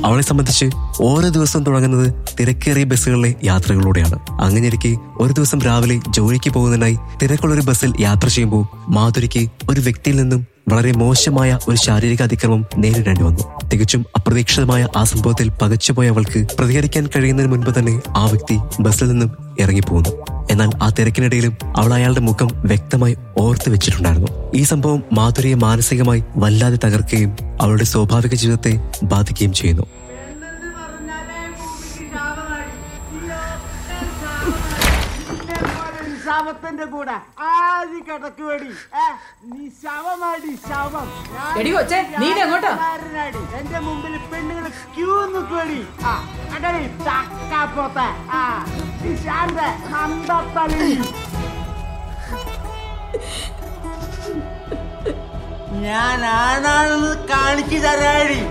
അവളെ സംബന്ധിച്ച് ഓരോ ദിവസവും തുടങ്ങുന്നത് തിരക്കേറിയ ബസ്സുകളിലെ യാത്രകളിലൂടെയാണ് അങ്ങനെയിരിക്കെ ഒരു ദിവസം രാവിലെ ജോലിക്ക് പോകുന്നതിനായി തിരക്കുള്ളൊരു ബസ്സിൽ യാത്ര ചെയ്യുമ്പോൾ മാധുരിക്ക് ഒരു വ്യക്തിയിൽ നിന്നും വളരെ മോശമായ ഒരു ശാരീരിക അതിക്രമം നേരിടേണ്ടി വന്നു തികച്ചും അപ്രതീക്ഷിതമായ ആ സംഭവത്തിൽ പകച്ചുപോയ അവൾക്ക് പ്രതികരിക്കാൻ കഴിയുന്നതിന് മുൻപ് തന്നെ ആ വ്യക്തി ബസ്സിൽ നിന്നും ഇറങ്ങിപ്പോകുന്നു എന്നാൽ ആ തിരക്കിനിടയിലും അവൾ അയാളുടെ മുഖം വ്യക്തമായി ഓർത്തു വെച്ചിട്ടുണ്ടായിരുന്നു ഈ സംഭവം മാധുരിയെ മാനസികമായി വല്ലാതെ തകർക്കുകയും അവളുടെ സ്വാഭാവിക ജീവിതത്തെ ബാധിക്കുകയും ചെയ്യുന്നു എന്തെന്ന് പറഞ്ഞാലേ ഭൂമിക്ക് ശാപമായി. ഈ ശാപത്തിന്റെ കൂടെ ആദ്യ കിടക്കുവേടി ഏ, നീ ശവമാടി ശവം ഞാൻ എടി കൊച്ചേ, നീ ഇത് എങ്ങോട്ടാ? രാജകുമാരനാടി. എന്റെ മുമ്പിൽ പെണ്ണുങ്ങൾ ക്യൂ നിൽക്കുവേടി ആ അടടി ചക്കാപ്പോത്ത ആ നീ ശാന്ത നന്ദത്തലി ഞാൻ ആണാണെന്ന് കാണിച്ചു തരാടി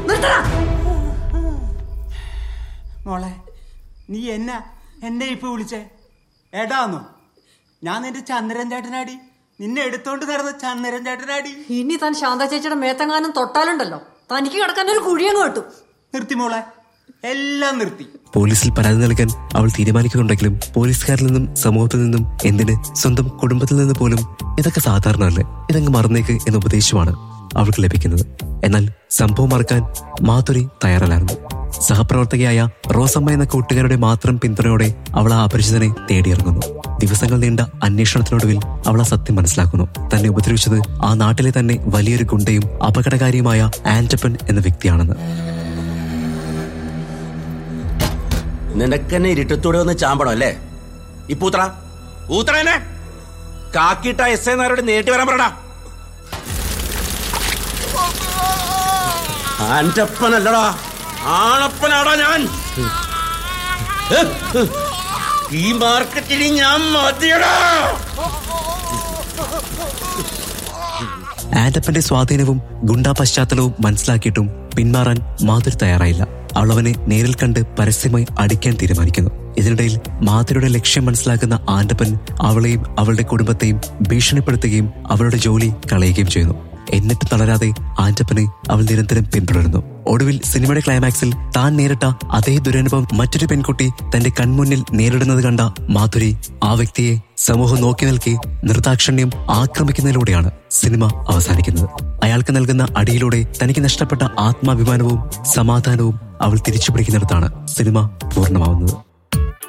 മോളെ നീ എന്നാ എന്നെ ഇപ്പൊ വിളിച്ചേ ഏടാന്നോ ഞാൻ നിന്റെ ചന്ദ്രൻ ചേട്ടനാടി നിന്നെ എടുത്തോണ്ട് നടന്ന ചന്ദ്രൻ ചേട്ടനാടി ഇനി താൻ ശാന്ത ചേച്ചിയുടെ മേത്തെങ്ങാനും തൊട്ടാലുണ്ടല്ലോ തനിക്ക് കിടക്കാൻ ഒരു കുഴിയങ്ങ് കിട്ടും നിർത്തി മോളെ എല്ലാം നിർത്തി പോലീസിൽ പരാതി നൽകാൻ അവൾ തീരുമാനിക്കുന്നുണ്ടെങ്കിലും പോലീസുകാരിൽ നിന്നും സമൂഹത്തിൽ നിന്നും എന്തിന് സ്വന്തം കുടുംബത്തിൽ നിന്ന് പോലും ഇതൊക്കെ സാധാരണ അല്ലേ ഇതങ്ങ് മറന്നേക്ക് എന്ന ഉപദേശമാണ് അവൾക്ക് ലഭിക്കുന്നത് എന്നാൽ സംഭവം മറക്കാൻ മാധുരി തയ്യാറല്ലായിരുന്നു സഹപ്രവർത്തകയായ റോസമ്മ എന്ന കൂട്ടുകാരുടെ മാത്രം പിന്തുണയോടെ അവൾ ആ അപരിചിതനെ തേടിയിറങ്ങുന്നു ദിവസങ്ങൾ നീണ്ട അന്വേഷണത്തിനൊടുവിൽ അവൾ ആ സത്യം മനസ്സിലാക്കുന്നു തന്നെ ഉപദ്രവിച്ചത് ആ നാട്ടിലെ തന്നെ വലിയൊരു ഗുണ്ടയും അപകടകാരിയുമായ ആന്റപ്പൻ എന്ന വ്യക്തിയാണെന്ന് നിനക്കെന്നെ ഇരുട്ടത്തൂടെ ഒന്ന് ചാമ്പണം അല്ലേ ഈ പൂത്ര പൂത്രനെ കാക്കിട്ട എസ് എ നാരോട് നേരിട്ട് വരാൻ പറടാ ആന്റപ്പനല്ലടാ ആണപ്പനാടാ ഞാൻ ഈ മാർക്കറ്റിൽ ഞാൻ മതിയടാ ആന്റപ്പന്റെ സ്വാധീനവും ഗുണ്ടാ പശ്ചാത്തലവും മനസ്സിലാക്കിയിട്ടും പിന്മാറാൻ മാധുരി തയ്യാറായില്ല അവൾ അവനെ നേരിൽ കണ്ട് പരസ്യമായി അടിക്കാൻ തീരുമാനിക്കുന്നു ഇതിനിടയിൽ മാധുരിയുടെ ലക്ഷ്യം മനസ്സിലാക്കുന്ന ആന്റപ്പൻ അവളെയും അവളുടെ കുടുംബത്തെയും ഭീഷണിപ്പെടുത്തുകയും അവളുടെ ജോലി കളയുകയും ചെയ്യുന്നു എന്നിട്ട് തളരാതെ ആന്റപ്പനെ അവൾ നിരന്തരം പിന്തുടരുന്നു ഒടുവിൽ സിനിമയുടെ ക്ലൈമാക്സിൽ താൻ നേരിട്ട അതേ ദുരനുഭവം മറ്റൊരു പെൺകുട്ടി തന്റെ കൺമുന്നിൽ നേരിടുന്നത് കണ്ട മാധുരി ആ വ്യക്തിയെ സമൂഹം നോക്കി നിൽക്കി നിർദാക്ഷണ്യം ആക്രമിക്കുന്നതിലൂടെയാണ് സിനിമ അവസാനിക്കുന്നത് അയാൾക്ക് നൽകുന്ന അടിയിലൂടെ തനിക്ക് നഷ്ടപ്പെട്ട ആത്മാഭിമാനവും സമാധാനവും അവൾ തിരിച്ചു പിടിക്കുന്നിടത്താണ് സിനിമ പൂർണ്ണമാവുന്നത്